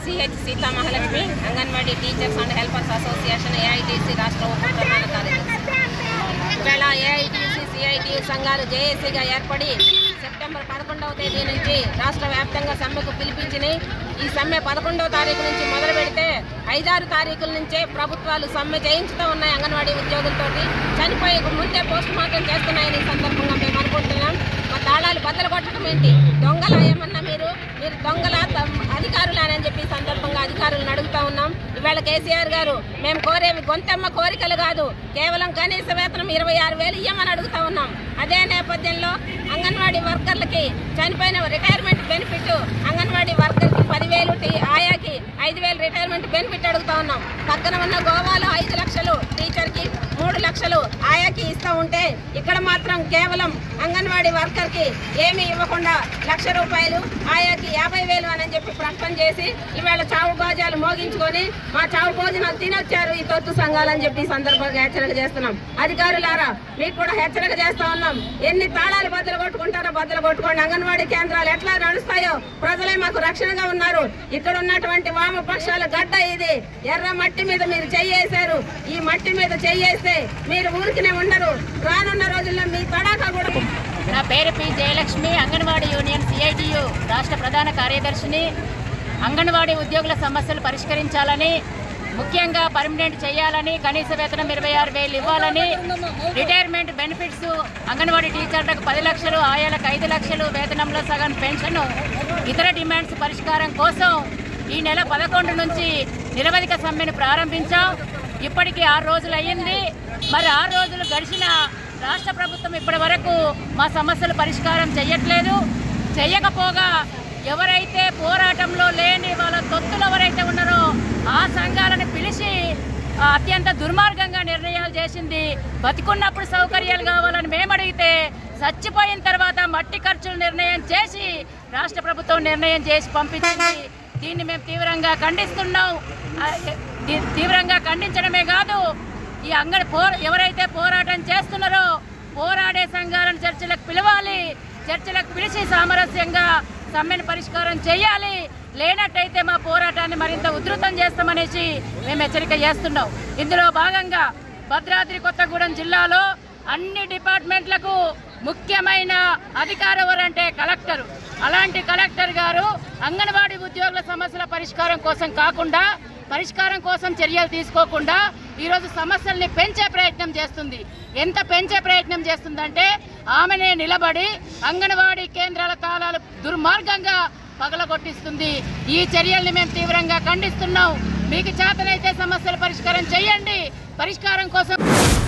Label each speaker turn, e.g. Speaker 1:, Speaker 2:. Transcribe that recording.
Speaker 1: CH Seetha Mahalakshmi anganwadi teachers and helpers association AITC రాష్ట్ర ఉప ప్రధాన కార్యదర్శి ఇవాళ ఏఐటీసీ సిఐటి సంఘాలు జేఏసీగా ఏర్పడి సెప్టెంబర్ పదకొండవ తేదీ నుంచి రాష్ట్ర వ్యాప్తంగా సమ్మెకు పిలిపించినాయి ఈ సమ్మె పదకొండవ తారీఖు నుంచి మొదలు పెడితే ఐదారు తారీఖుల నుంచే ప్రభుత్వాలు సమ్మె చేయించుతూ ఉన్నాయి అంగన్వాడీ ఉద్యోగులతోటి చనిపోయే ముందే పోస్ట్ మార్టం చేస్తున్నాయని ఈ సందర్భంగా మేము అనుకుంటున్నాం మా తాళాలు బద్దలు కొట్టడం ఏంటి దొంగల ఏమన్నా మీరు మీరు దొంగల అధికారులు అని చెప్పి ఈ సందర్భంగా అధికారులను అడుగుతా ఉన్నాం ఇవాళ కేసీఆర్ గారు మేము కోరేవి గొంతెమ్మ కోరికలు కాదు కేవలం కనీస వేతనం ఇరవై ఆరు వేలు ఇవ్వమని అడుగుతా ఉన్నాం అదే నేపథ్యంలో అంగన్వాడీ వర్కర్లకి చనిపోయిన రిటైర్మెంట్ బెనిఫిట్ అంగన్వాడీ వర్కర్కి పదివేలు టీ- ఆయాకి ఐదు వేలు రిటైర్మెంట్ బెనిఫిట్ అడుగుతా ఉన్నాం పక్కన ఉన్న గోవాలో ఐదు లక్షలు టీచర్కి మూడు లక్షలు ఆయాకి ఇస్తూ ఉంటే ఇక్కడ మాత్రం కేవలం అంగన్వాడీ వర్కర్కి ఏమీ ఇవ్వకుండా లక్ష రూపాయలు ఆయాకి యాభై వేలు అని చెప్పి ప్రకటన చేసి ఇవాళ చావు బాజాలు మోగించుకొని మా చావు భోజనాలు తినొచ్చారు ఈ తొత్తు సంఘాలని చెప్పి ఈ సందర్భంగా హెచ్చరిక చేస్తున్నాం అధికారులారా మీకు కూడా హెచ్చరిక చేస్తా ఉన్నాం ఎన్ని తాళాలు బద్దలు కొట్టుకుంటారో బద్దలు కొట్టుకోండి అంగన్వాడీ కేంద్రాలు ఎట్లా నడుస్తాయో ప్రజలే మాకు రక్షణగా ఉన్నారు ఇక్కడ ఉన్నటువంటి వామపక్షాల గడ్డ ఇది ఎర్ర మట్టి మీద మీరు చెయ్యేశారు ఈ మట్టి మీద చెయ్యేస్తే మీరు ఊరికినే ఉండరు రానున్న రోజుల్లో మీ తడాకా కూడా
Speaker 2: నా పేరు P Jayalakshmi anganwadi union CITU రాష్ట్ర ప్రధాన కార్యదర్శిని అంగన్వాడీ ఉద్యోగుల సమస్యలు పరిష్కరించాలని ముఖ్యంగా పర్మనెంట్ చేయాలని కనీస వేతనం ఇరవై ఆరు వేలు ఇవ్వాలని రిటైర్మెంట్ బెనిఫిట్స్ అంగన్వాడీ టీచర్లకు పది లక్షలు ఆయాలకు ఐదు లక్షలు వేతనంలో సగం పెన్షన్ ఇతర డిమాండ్స్ పరిష్కారం కోసం ఈ నెల పదకొండు నుంచి నిరవధిక సమ్మెను ప్రారంభించాం ఇప్పటికి ఆరు రోజులు అయ్యింది మరి ఆరు రోజులు గడిచిన రాష్ట్ర ప్రభుత్వం ఇప్పటి వరకు మా సమస్యలు పరిష్కారం చేయట్లేదు చేయకపోగా ఎవరైతే పోరాటంలో లేని వాళ్ళ తొత్తులు ఎవరైతే ఉన్నారో ఆ సంఘాలను పిలిచి ఆ, అత్యంత దుర్మార్గంగా నిర్ణయాలు చేసింది బతికున్నప్పుడు సౌకర్యాలు కావాలని మేము అడిగితే చచ్చిపోయిన తర్వాత మట్టి ఖర్చులు నిర్ణయం చేసి రాష్ట్ర ప్రభుత్వం నిర్ణయం చేసి పంపించింది దీన్ని మేము తీవ్రంగా ఖండిస్తున్నాం ఆ, తీ- తీవ్రంగా ఖండించడమే కాదు ఈ అంగడి పో ఎవరైతే పోరాటం చేస్తున్నారో పోరాడే సంఘాలను చర్చలకు పిలవాలి చర్చలకు పిలిచి సామరస్యంగా సమ్మెను పరిష్కారం చేయాలి లేనట్టయితే మా పోరాటాన్ని మరింత ఉధృతం చేస్తామనేసి మేము హెచ్చరిక చేస్తున్నాం ఇందులో భాగంగా భద్రాద్రి కొత్తగూడెం జిల్లాలో అన్ని డిపార్ట్మెంట్లకు ముఖ్యమైన అధికారం ఎవరంటే కలెక్టర్ అలాంటి కలెక్టర్ గారు అంగన్వాడీ ఉద్యోగుల సమస్యల పరిష్కారం కోసం కాకుండా పరిష్కారం కోసం చర్యలు తీసుకోకుండా ఈరోజు సమస్యల్ని పెంచే ప్రయత్నం చేస్తుంది ఎంత పెంచే ప్రయత్నం చేస్తుందంటే ఆమెనే నిలబడి అంగన్వాడీ కేంద్రాల తాళాలు దుర్మార్గంగా పగలగొట్టిస్తుంది ఈ చర్యల్ని మేము తీవ్రంగా ఖండిస్తున్నాం మీకు చేతనైతే సమస్యల పరిష్కారం చేయండి పరిష్కారం కోసం